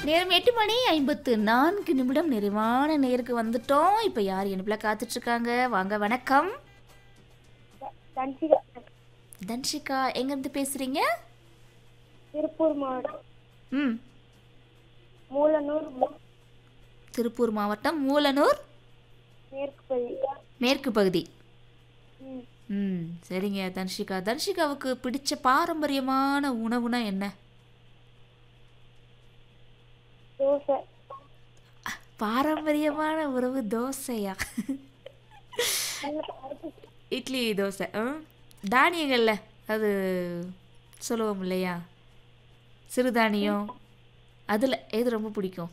நேரம் எட்டு மணி ஐம்பத்து நான்கு நிமிடம் நிறைவான நேருக்கு வந்துட்டோம் இப்போ யார் இனிப்பில் காத்துட்டு இருக்காங்க வாங்க வணக்கம் தன்சிகா தன்ஷிகா எங்கேருந்து பேசுகிறீங்க திருப்பூர் மாவட்டம் ம் மூலனூர் மு- திருப்பூர் மாவட்டம் மூலனூர் மேற்கு பகுதி மேற்கு பகுதி ம். ம் சரிங்க தன்ஷிகா தன்ஷிகாவுக்கு பிடிச்ச பாரம்பரியமான உணவுனா என்ன தோசை பாரம்பரியமான உணவு தோசையா இட்லி தோசை ஆ தானியங்கள்ல அது சொல்லுவோம் இல்லையா சிறுதானியம் அதில் எது ரொம்ப பிடிக்கும்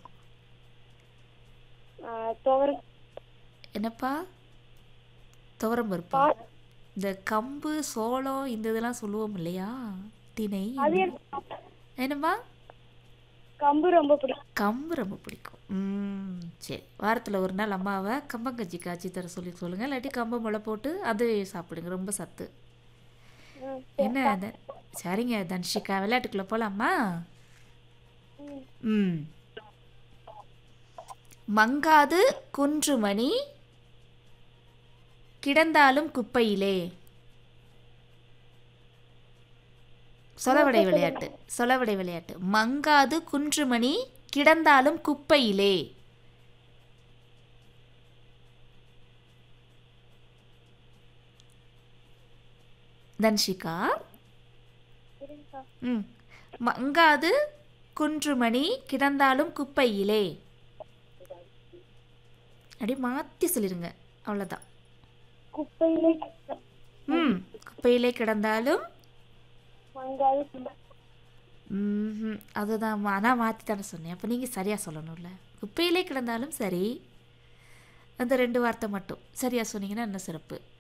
ஆ, துவர என்னப்பா துவரம் பருப்பா பா- இந்த கம்பு சோளம் இந்த இதெல்லாம் சொல்லுவோம் இல்லையா திணை அது எனக்கு என்னப்பா கம்பு ரொம்ப பிடிக்கும் கம்பு ரொம்ப பிடிக்கும் ம் சரி வாரத்தில் ஒரு நாள் அம்மாவை கம்பங்கஞ்சி காய்ச்சி தர சொல்லி சொல்லுங்கள் இல்லாட்டி கம்பு முளை போட்டு அது சாப்பிடுங்க ரொம்ப சத்து ம். என்ன அது சரிங்க தன்ஷிகா விளையாட்டுக்குள்ளே போகலாமா ம். ம் மங்காது குன்றுமணி கிடந்தாலும் குப்பையிலே சொலவடை விளையாட்டு சொலவடை விளையாட்டு மங்காது குன்றுமணி கிடந்தாலும் குப்பையிலே தன்ஷிகா சரிங்கக்கா. ம் மங்காது குன்றுமணி கிடந்தாலும் குப்பையிலே அப்படி மாற்றி சொல்லிடுங்க அவ்வளோதான் குப்பையிலே ம் குப்பையிலே கிடந்தாலும் மங்காது சுண்டல். ம்ஹும். அதுதான் ஆனால் மாற்றி தானே சொன்னேன் அப்போ நீங்கள் சரியாக சொல்லணும்ல குப்பையிலே கிடந்தாலும் சரி அந்த ரெண்டு வார்த்தை மட்டும் சரியாக சொன்னீங்கன்னா என்ன சிறப்பு